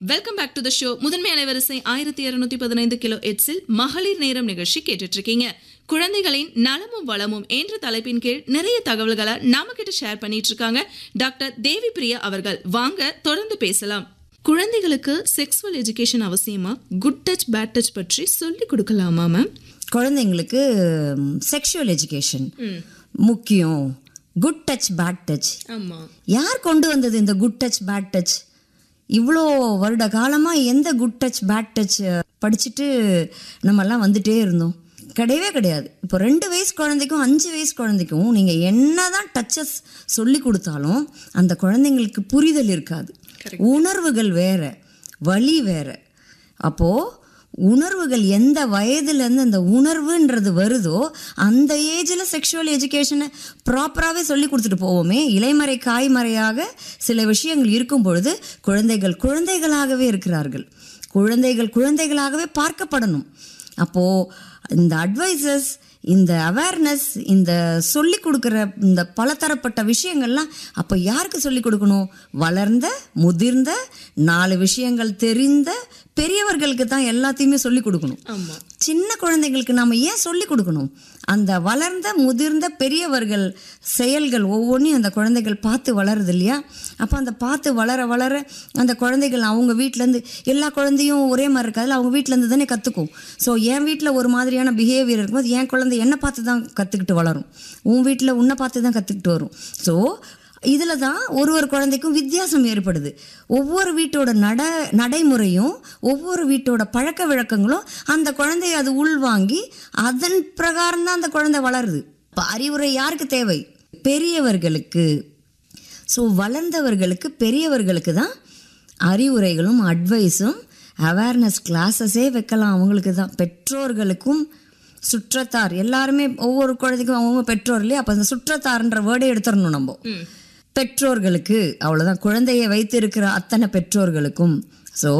welcome back to the show முதன்மை அலைவரிசை ஆயிரத்தி இருநூத்தி பதினைந்து கிலோ எட்ஸில் மகளிர் நேரம் நிகழ்ச்சி கேட்டுட்டு இருக்கீங்க குழந்தைகளின் நலமும் வளமும் என்ற தலைப்பின் கீழ் நிறைய தகவல்களை நாம கிட்ட ஷேர் பண்ணிட்டு இருக்காங்க டாக்டர் தேவி பிரியா அவர்கள் வாங்க தொடர்ந்து பேசலாம் குழந்தைகளுக்கு செக்ஸுவல் எஜுகேஷன் அவசியமா குட் டச் பேட் டச் பற்றி சொல்லி கொடுக்கலாமா மேம் குழந்தைங்களுக்கு செக்ஷுவல் எஜுகேஷன் முக்கியம் குட் டச் பேட் டச் ஆமா யார் கொண்டு வந்தது இந்த குட் டச் பேட் டச் இவ்வளோ வருட காலமாக எந்த குட் டச் பேட் டச் படிச்சுட்டு நம்மெல்லாம் வந்துட்டே இருந்தோம் கிடையவே கிடையாது இப்போ ரெண்டு வயசு குழந்தைக்கும் அஞ்சு வயசு குழந்தைக்கும் நீங்கள் என்னதான் டச்சஸ் சொல்லி கொடுத்தாலும் அந்த குழந்தைங்களுக்கு புரிதல் இருக்காது உணர்வுகள் வேற வழி வேற அப்போது உணர்வுகள் எந்த வயதுலேருந்து அந்த உணர்வுன்றது வருதோ அந்த ஏஜில் செக்ஷுவல் எஜுகேஷனை ப்ராப்பராகவே சொல்லி கொடுத்துட்டு போவோமே இலைமறை காய்மறையாக சில விஷயங்கள் இருக்கும் பொழுது குழந்தைகள் குழந்தைகளாகவே இருக்கிறார்கள் குழந்தைகள் குழந்தைகளாகவே பார்க்கப்படணும் அப்போது இந்த அட்வைசஸ் இந்த அவேர்னஸ் இந்த சொல்லி கொடுக்குற இந்த பலதரப்பட்ட விஷயங்கள்லாம் அப்போ யாருக்கு சொல்லி கொடுக்கணும் வளர்ந்த முதிர்ந்த நாலு விஷயங்கள் தெரிந்த பெரியவர்களுக்கு தான் எல்லாத்தையுமே சொல்லி கொடுக்கணும் ஆமா சின்ன குழந்தைங்களுக்கு நாம ஏன் சொல்லி கொடுக்கணும் அந்த வளர்ந்த முதிர்ந்த பெரியவர்கள் செயல்கள் ஒவ்வொன்றையும் அந்த குழந்தைகள் பார்த்து வளருது இல்லையா அப்போ அந்த பார்த்து வளர வளர அந்த குழந்தைகள் அவங்க வீட்டிலேருந்து எல்லா குழந்தையும் ஒரே மாதிரி இருக்காதுல்ல அவங்க வீட்டிலேருந்து தானே கற்றுக்கும் ஸோ என் வீட்டில் ஒரு மாதிரியான பிஹேவியர் இருக்கும்போது என் குழந்தை என்னை பார்த்து தான் கற்றுக்கிட்டு வளரும் உன் வீட்டில் உன்னை பார்த்து தான் கற்றுக்கிட்டு வரும் ஸோ இதில் தான் ஒரு ஒரு குழந்தைக்கும் வித்தியாசம் ஏற்படுது ஒவ்வொரு வீட்டோட நட நடைமுறையும் ஒவ்வொரு வீட்டோட பழக்க வழக்கங்களும் அந்த குழந்தைய அது உள்வாங்கி அதன் பிரகாரம் தான் அந்த குழந்தை வளருது இப்போ அறிவுரை யாருக்கு தேவை பெரியவர்களுக்கு ஸோ வளர்ந்தவர்களுக்கு பெரியவர்களுக்கு தான் அறிவுரைகளும் அட்வைஸும் அவேர்னஸ் கிளாஸஸே வைக்கலாம் அவங்களுக்கு தான் பெற்றோர்களுக்கும் சுற்றத்தார் எல்லாருமே ஒவ்வொரு குழந்தைக்கும் அவங்க பெற்றோர் இல்லையா அப்போ அந்த சுற்றத்தார்ன்ற வேர்டே எடுத்துடணும் நம்ம பெற்றோர்களுக்கு அவ்வளோதான் குழந்தையை வைத்திருக்கிற அத்தனை பெற்றோர்களுக்கும் ஸோ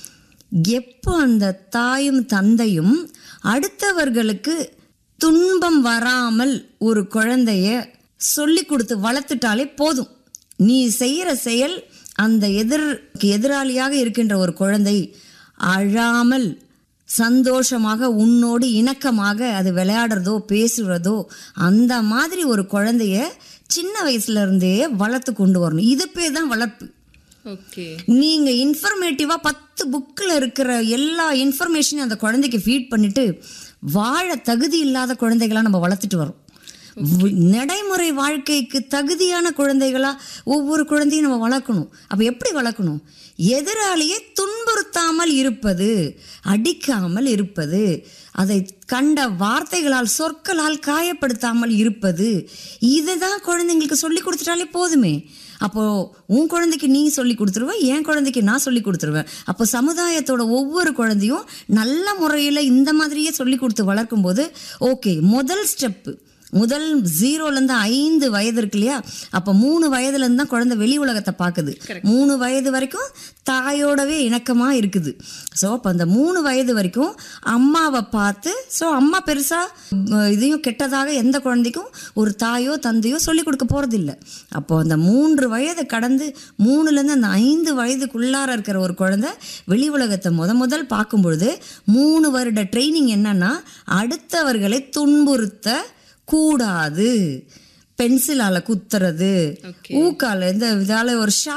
எப்போ அந்த தாயும் தந்தையும் அடுத்தவர்களுக்கு துன்பம் வராமல் ஒரு குழந்தைய சொல்லி கொடுத்து வளர்த்துட்டாலே போதும் நீ செய்கிற செயல் அந்த எதிர்க்கு எதிராளியாக இருக்கின்ற ஒரு குழந்தை அழாமல் சந்தோஷமாக உன்னோடு இணக்கமாக அது விளையாடுறதோ பேசுகிறதோ அந்த மாதிரி ஒரு குழந்தைய சின்ன வயசுல இருந்தே வளர்த்து கொண்டு வரணும் இது பேர் தான் வளர்ப்பு ஓகே நீங்க இன்ஃபர்மேட்டிவா பத்து புக்கில் இருக்கிற எல்லா இன்ஃபர்மேஷனையும் அந்த குழந்தைக்கு ஃபீட் பண்ணிட்டு வாழ தகுதி இல்லாத குழந்தைகளா நம்ம வளர்த்துட்டு வரோம் வி- நடைமுறை வாழ்க்கைக்கு தகுதியான குழந்தைகளா ஒவ்வொரு குழந்தையும் நம்ம வளர்க்கணும் அப்ப எப்படி வளர்க்கணும் எதிராளியை துன்புறுத்தாமல் இருப்பது அடிக்காமல் இருப்பது அதை கண்ட வார்த்தைகளால் சொற்களால் காயப்படுத்தாமல் இருப்பது இதுதான் குழந்தைங்களுக்கு சொல்லி கொடுத்துட்டாலே போதுமே அப்போ உன் குழந்தைக்கு நீ சொல்லி கொடுத்துருவ என் குழந்தைக்கு நான் சொல்லி கொடுத்துருவேன் அப்போ சமுதாயத்தோட ஒவ்வொரு குழந்தையும் நல்ல முறையில் இந்த மாதிரியே சொல்லி கொடுத்து வளர்க்கும்போது ஓகே முதல் ஸ்டெப்பு முதல் ஜீரோலேருந்து ஐந்து வயது இருக்கு இல்லையா அப்போ மூணு வயதுலேருந்து தான் குழந்தை வெளி உலகத்தை பார்க்குது மூணு வயது வரைக்கும் தாயோடவே இணக்கமாக இருக்குது ஸோ அப்போ அந்த மூணு வயது வரைக்கும் அம்மாவை பார்த்து ஸோ அம்மா பெருசாக இதையும் கெட்டதாக எந்த குழந்தைக்கும் ஒரு தாயோ தந்தையோ சொல்லிக் கொடுக்க போகிறதில்ல அப்போ அந்த மூன்று வயதை கடந்து மூணுலேருந்து அந்த ஐந்து வயதுக்குள்ளார இருக்கிற ஒரு குழந்தை வெளி உலகத்தை முத முதல் பார்க்கும் பொழுது மூணு வருட ட்ரைனிங் என்னன்னா அடுத்தவர்களை துன்புறுத்த கூடாது பென்சிலால குத்துறது ஊக்கால இந்த இதால ஒரு ஷா